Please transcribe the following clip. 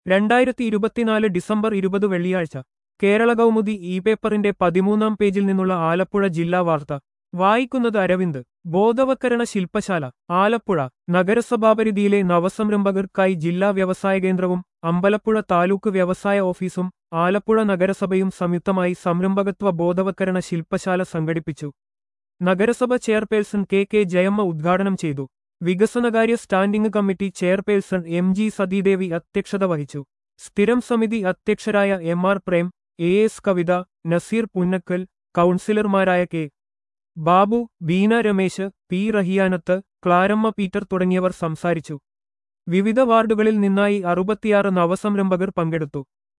രണ്ടായിരത്തി ഇരുപത്തിനാല് ഡിസംബർ ഇരുപത് വെള്ളിയാഴ്ച കേരള കൗമുദി ഇ പേപ്പറിന്റെ പതിമൂന്നാം പേജിൽ നിന്നുള്ള ആലപ്പുഴ ജില്ലാ വാർത്ത വായിക്കുന്നത് അരവിന്ദ് ബോധവത്കരണ ശില്പശാല ആലപ്പുഴ നഗരസഭാപരിധിയിലെ നവസംരംഭകർക്കായി ജില്ലാ വ്യവസായ കേന്ദ്രവും അമ്പലപ്പുഴ താലൂക്ക് വ്യവസായ ഓഫീസും ആലപ്പുഴ നഗരസഭയും സംയുക്തമായി സംരംഭകത്വ ബോധവത്കരണ ശില്പശാല സംഘടിപ്പിച്ചു നഗരസഭ ചെയർപേഴ്സൺ കെ കെ ജയമ്മ ഉദ്ഘാടനം ചെയ്തു വികസനകാര്യ standing committee chairperson M G Sathidevi അധ്യക്ഷത വഹിച്ചു സ്ഥിരം സമിതി അധ്യക്ഷരായ M R Prem A S Kavitha Naseer Punnakkal കൗൺസിലർമാരായ K Babu Beena Ramesh P Rahiyanath Claramma Peter തുടങ്ങിയവർ സംസാരിച്ചു വിവിധ വാർഡുകളിൽ നിന്നായി അറുപത്തിയാറ് നവസംരംഭകർ പങ്കെടുത്തു